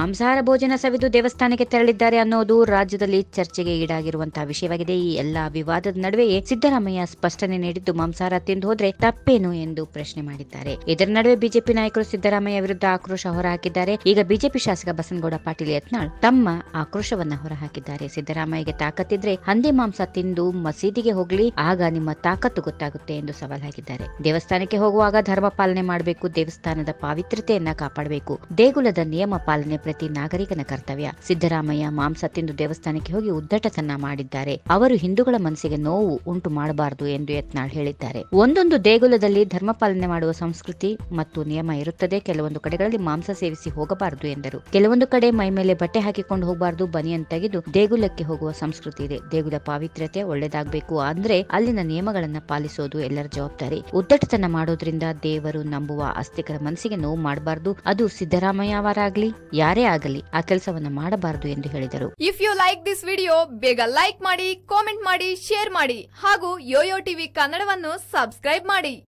ಮಾಂಸಾಹಾರ ಭೋಜನ ಸವಿದು ದೇವಸ್ಥಾನಕ್ಕೆ ತೆರಳಿದ್ದಾರೆ ಅನ್ನೋದು ರಾಜ್ಯದಲ್ಲಿ ಚರ್ಚೆಗೆ ಈಡಾಗಿರುವಂತಹ ವಿಷಯವಾಗಿದೆ ಈ ಎಲ್ಲಾ ವಿವಾದದ ನಡುವೆಯೇ ಸಿದ್ದರಾಮಯ್ಯ ಸ್ಪಷ್ಟನೆ ನೀಡಿದ್ದು ಮಾಂಸಾಹಾರ ತಿಂದು ಹೋದ್ರೆ ತಪ್ಪೇನು ಎಂದು ಪ್ರಶ್ನೆ ಮಾಡಿದ್ದಾರೆ ಇದರ ನಡುವೆ ಬಿಜೆಪಿ ನಾಯಕರು ಸಿದ್ದರಾಮಯ್ಯ ವಿರುದ್ಧ ಆಕ್ರೋಶ ಹೊರಹಾಕಿದ್ದಾರೆ ಈಗ ಬಿಜೆಪಿ ಶಾಸಕ ಬಸನಗೌಡ ಪಾಟೀಲ್ ಯತ್ನಾಳ್ ತಮ್ಮ ಆಕ್ರೋಶವನ್ನ ಹೊರಹಾಕಿದ್ದಾರೆ ಸಿದ್ದರಾಮಯ್ಯಗೆ ತಾಕತ್ತಿದ್ರೆ ಹಂದಿ ಮಾಂಸ ತಿಂದು ಮಸೀದಿಗೆ ಹೋಗ್ಲಿ ಆಗ ನಿಮ್ಮ ತಾಕತ್ತು ಗೊತ್ತಾಗುತ್ತೆ ಎಂದು ಸವಾಲ್ ಹಾಕಿದ್ದಾರೆ ದೇವಸ್ಥಾನಕ್ಕೆ ಹೋಗುವಾಗ ಧರ್ಮ ಪಾಲನೆ ಮಾಡಬೇಕು ದೇವಸ್ಥಾನದ ಪಾವಿತ್ರ್ಯತೆಯನ್ನ ಕಾಪಾಡಬೇಕು ದೇಗುಲದ ನಿಯಮ ಪಾಲನೆ ಪ್ರತಿ ನಾಗರಿಕನ ಕರ್ತವ್ಯ ಸಿದ್ದರಾಮಯ್ಯ ಮಾಂಸ ತಿಂದು ದೇವಸ್ಥಾನಕ್ಕೆ ಹೋಗಿ ಉದ್ದಟತನ ಮಾಡಿದ್ದಾರೆ ಅವರು ಹಿಂದೂಗಳ ಮನಸ್ಸಿಗೆ ನೋವು ಉಂಟು ಮಾಡಬಾರದು ಎಂದು ಯತ್ನಾಳ್ ಹೇಳಿದ್ದಾರೆ ಒಂದೊಂದು ದೇಗುಲದಲ್ಲಿ ಧರ್ಮ ಪಾಲನೆ ಮಾಡುವ ಸಂಸ್ಕೃತಿ ಮತ್ತು ನಿಯಮ ಇರುತ್ತದೆ ಕೆಲವೊಂದು ಕಡೆಗಳಲ್ಲಿ ಮಾಂಸ ಸೇವಿಸಿ ಹೋಗಬಾರದು ಎಂದರು ಕೆಲವೊಂದು ಕಡೆ ಮೈ ಮೇಲೆ ಬಟ್ಟೆ ಹಾಕಿಕೊಂಡು ಹೋಗಬಾರದು ಬನಿಯನ್ ತೆಗೆದು ದೇಗುಲಕ್ಕೆ ಹೋಗುವ ಸಂಸ್ಕೃತಿ ಇದೆ ದೇಗುಲ ಪಾವಿತ್ರ್ಯತೆ ಒಳ್ಳೆದಾಗಬೇಕು ಅಂದ್ರೆ ಅಲ್ಲಿನ ನಿಯಮಗಳನ್ನ ಪಾಲಿಸೋದು ಎಲ್ಲರ ಜವಾಬ್ದಾರಿ ಉದ್ದಟತನ ಮಾಡೋದ್ರಿಂದ ದೇವರು ನಂಬುವ ಆಸ್ತಿಕರ ಮನಸ್ಸಿಗೆ ನೋವು ಮಾಡಬಾರದು ಅದು ಸಿದ್ದರಾಮಯ್ಯ ಅವರಾಗ್ಲಿ ಯಾರೇ ಆಗಲಿ ಆ ಕೆಲಸವನ್ನ ಮಾಡಬಾರದು ಎಂದು ಹೇಳಿದರು if you like this video ಬೇಗ ಲೈಕ್ ಮಾಡಿ ಕಾಮೆಂಟ್ ಮಾಡಿ ಶೇರ್ ಮಾಡಿ ಹಾಗೂ ಯೋಯೋ ಟಿವಿ ಕನ್ನಡವನ್ನು ಸಬ್ಸ್ಕ್ರೈಬ್ ಮಾಡಿ